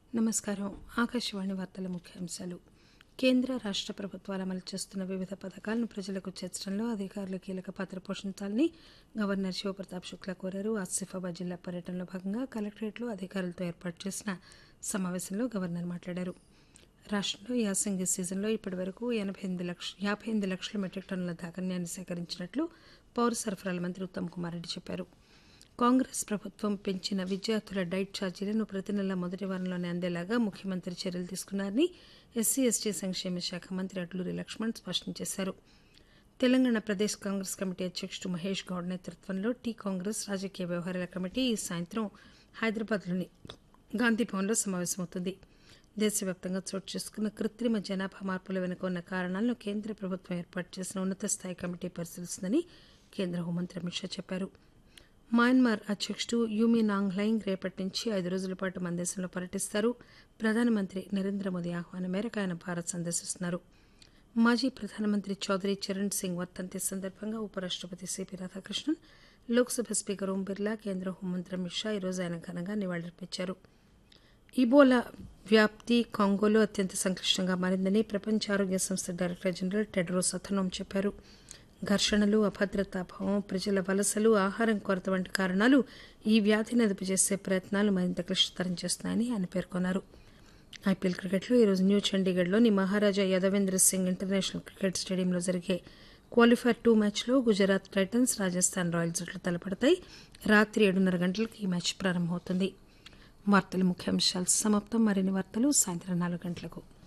నమస్కారం ఆకాశవాణి వార్తల ముఖ్యాంశాలు కేంద్ర రాష్ట ప్రభుత్వాలు అమలు చేస్తున్న వివిధ పథకాలను ప్రజలకు చేర్చడంలో అధికారులు కీలక పాత్ర పోషించాలని గవర్నర్ శివప్రతాప్ శుక్లా కోరారు ఆసిఫాబాద్ జిల్లా పర్యటనలో భాగంగా కలెక్టరేట్లో అధికారులతో ఏర్పాటు చేసిన సమావేశంలో గవర్నర్ మాట్లాడారు రాష్టంలో యాసంగి సీజన్లో ఇప్పటి వరకు ఎనభై ఎనిమిది లక్ష యాభై ఎనిమిది లక్షల మెట్రిక్ టన్నుల ధాన్యాన్ని సేకరించినట్లు పౌర సరఫరాల మంత్రి ఉత్తమ్ కుమార్ రెడ్డి చెప్పారు కాంగ్రెస్ ప్రభుత్వం పెంచిన విద్యార్థుల డైట్ ఛార్జీలను ప్రతి నెల మొదటి వారంలోనే అందేలాగా ముఖ్యమంత్రి చర్యలు తీసుకున్నారని ఎస్సీ ఎస్టీ సంక్షేమ శాఖ మంత్రి అడ్లూరి లక్ష్మణ్ స్పష్టం చేశారు తెలంగాణ ప్రదేశ్ కాంగ్రెస్ కమిటీ అధ్యక్షుడు మహేష్ గౌడ్ నేతృత్వంలో టీ కాంగ్రెస్ రాజకీయ వ్యవహారాల కమిటీ ఈ సాయంత్రం హైదరాబాద్లోని గాంధీభవన్లో సమావేశమవుతుంది దేశవ్యాప్తంగా చోటు చేసుకున్న కృత్రిమ జనాభా మార్పుల వెనుక ఉన్న కారణాలను కేంద్ర ప్రభుత్వం ఏర్పాటు చేసిన ఉన్నత స్థాయి కమిటీ పరిశీలిస్తుందని కేంద్ర హోంమంత్రి అమిత్ షా చెప్పారు మయన్మార్ అధ్యక్షుడు యూమి నాంగ్లైంగ్ రేపటి నుంచి ఐదు రోజుల పాటు మన దేశంలో పర్యటిస్తారు ప్రధానమంత్రి నరేంద్ర మోదీ ఆహ్వానం మేరకు ఆయన భారత్ సందర్శిస్తున్నారు మాజీ ప్రధానమంత్రి చౌదరి చరణ్ సింగ్ వర్ధంతి సందర్భంగా ఉపరాష్టపతి సిపి రాధాకృష్ణన్ లోక్సభ స్పీకర్ ఓం బిర్లా కేంద్ర హోంమంత్రి అమిత్ షా ఈరోజు ఆయన ఘనంగా నివాళులర్పించారు ఇబోలా వ్యాప్తి కాంగోలో అత్యంత సంక్లిష్టంగా మారిందని ప్రపంచ ఆరోగ్య సంస్థ డైరెక్టర్ జనరల్ టెడ్రోస్ అథనోం చెప్పారు ఘర్షణలు అభద్రతాభావం ప్రజల వలసలు ఆహారం కొరత వంటి కారణాలు ఈ వ్యాధిని అదుపు చేసే ప్రయత్నాలు మరింత క్లిష్టతరం చేస్తున్నాయని ఆయన పేర్కొన్నారు ఐపీఎల్ క్రికెట్లో ఈరోజు న్యూ చండీగఢ్లోని మహారాజా యాదవేంద్ర సింగ్ ఇంటర్నేషనల్ క్రికెట్ స్టేడియంలో జరిగే క్వాలిఫైర్ టూ మ్యాచ్లో గుజరాత్ టైటన్స్ రాజస్థాన్ రాయల్స్ జట్లు తలపడతాయి రాత్రి ఏడున్నర గంటలకు ఈ మ్యాచ్ ప్రారంభమవుతుంది వార్తల ముఖ్యాంశాలు సమాప్తం మరిన్ని వార్తలు సాయంత్రం నాలుగు గంటలకు